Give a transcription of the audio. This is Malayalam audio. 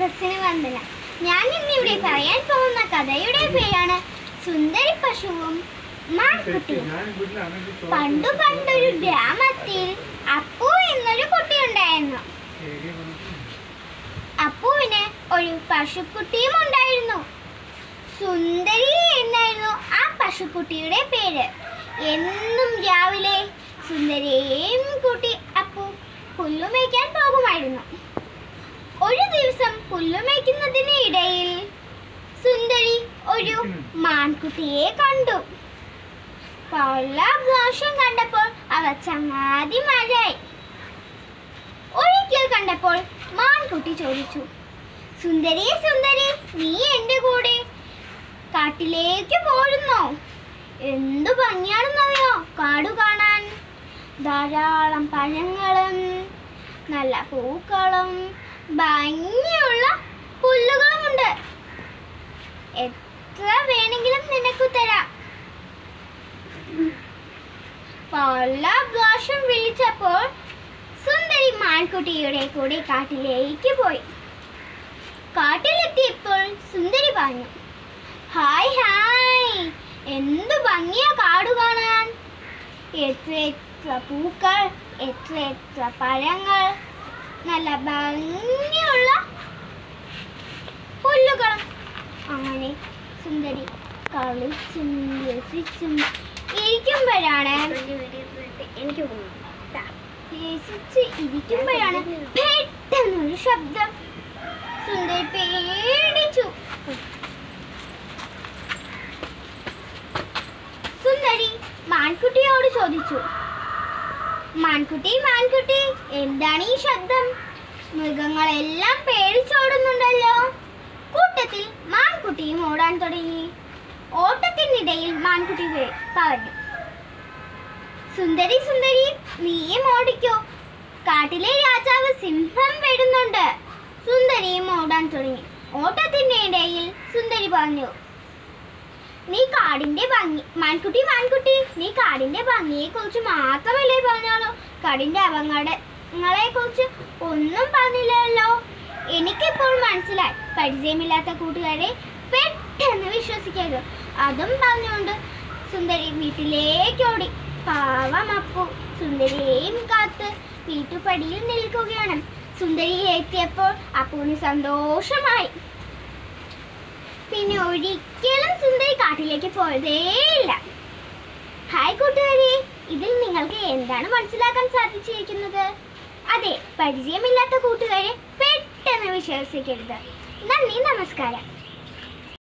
സദസ്സിന് വന്ദനം ഞാൻ ഇന്നിവിടെ പറയാൻ പോകുന്ന കഥയുടെ പേരാണ് സുന്ദരി പശുവും മാൻകുട്ടിയും പണ്ടു പണ്ടൊരു ഗ്രാമത്തിൽ അപ്പു എന്നൊരു കുട്ടി ഉണ്ടായിരുന്നു അപ്പുവിന് ഒരു പശുക്കുട്ടിയും ഉണ്ടായിരുന്നു സുന്ദരി എന്നായിരുന്നു ആ പശുക്കുട്ടിയുടെ പേര് എന്നും രാവിലെ സുന്ദരിയെയും കൂട്ടി അപ്പു പുല്ലുമേയ്ക്കാൻ പോകുമായിരുന്നു ഒരു ദിവസം പുല്ലുമേയ്ക്കുന്നതിന് ഇടയിൽ സുന്ദരി ഒരു മാൻകുട്ടിയെ കണ്ടു പല പ്രാവശ്യം കണ്ടപ്പോൾ അവ ചങ്ങാതിമാരായി ഒരിക്കൽ കണ്ടപ്പോൾ മാൻകുട്ടി ചോദിച്ചു സുന്ദരി സുന്ദരി നീ എൻ്റെ കൂടെ കാട്ടിലേക്ക് പോരുന്നോ എന്തു ഭംഗിയാണെന്നറിയോ കാടു കാണാൻ ധാരാളം പഴങ്ങളും നല്ല പൂക്കളും ഭംഗിയുള്ള പുല്ലുകളുമുണ്ട് എത്ര വേണമെങ്കിലും നിനക്ക് തരാം പല പ്രാവശ്യം വിളിച്ചപ്പോൾ സുന്ദരി മാൻകുട്ടിയുടെ കൂടെ കാട്ടിലേക്ക് പോയി കാട്ടിലെത്തിയപ്പോൾ സുന്ദരി പറഞ്ഞു ഹായ് ഹായ് എന്തു ഭംഗിയാ കാടു കാണാൻ എത്ര എത്ര പൂക്കൾ എത്ര എത്ര പഴങ്ങൾ നല്ല ഭംഗിയുള്ള പുല്ലുകളും അങ്ങനെ സുന്ദരി കളിച്ചും രസിച്ചും ഇരിക്കുമ്പോഴാണ് എനിക്ക് രസിച്ച് ഇരിക്കുമ്പോഴാണ് പെട്ടെന്നൊരു ശബ്ദം സുന്ദരി പേടിച്ചു സുന്ദരി മാൻകുട്ടിയോട് ചോദിച്ചു മാൻകുട്ടി മാൻകുട്ടി എന്താണ് ഈ ശബ്ദം മൃഗങ്ങളെല്ലാം പേടിച്ചോടുന്നുണ്ടല്ലോ കൂട്ടത്തിൽ മാൻകുട്ടിയും ഓടാൻ തുടങ്ങി ഓട്ടത്തിനിടയിൽ മാൻകുട്ടി വേ- പറഞ്ഞു സുന്ദരി സുന്ദരി നീയും ഓടിക്കോ കാട്ടിലെ രാജാവ് സിംഹം വരുന്നുണ്ട് സുന്ദരിയും ഓടാൻ തുടങ്ങി ഓട്ടത്തിന്റെ ഇടയിൽ സുന്ദരി പറഞ്ഞു നീ കാടിന്റെ ഭംഗി മാൻകുട്ടി മാൻകുട്ടി നീ കാടിന്റെ ഭംഗിയെ കുറിച്ച് മാത്രമല്ലേ പറഞ്ഞോളൂ കാടിന്റെ അപകടങ്ങളെ കുറിച്ച് ഒന്നും പറഞ്ഞില്ലല്ലോ എനിക്കിപ്പോൾ മനസ്സിലായി പരിചയമില്ലാത്ത കൂട്ടുകാരെ പെട്ടെന്ന് വിശ്വസിക്കരുത് അതും പറഞ്ഞുകൊണ്ട് സുന്ദരി വീട്ടിലേക്ക് ഓടി പാവം അപ്പു സുന്ദരിയെയും കാത്ത് വീട്ടുപടിയിൽ നിൽക്കുകയാണ് സുന്ദരി എത്തിയപ്പോൾ അപ്പുവിന് സന്തോഷമായി പിന്നെ ഒരിക്കലും സുന്ദരി കാട്ടിലേക്ക് പോയതേയില്ല ഹായ് കൂട്ടുകാരെ ഇതിൽ നിങ്ങൾക്ക് എന്താണ് മനസ്സിലാക്കാൻ സാധിച്ചിരിക്കുന്നത് അതെ പരിചയമില്ലാത്ത കൂട്ടുകാരെ പെട്ടെന്ന് വിശ്വസിക്കരുത് നന്ദി നമസ്കാരം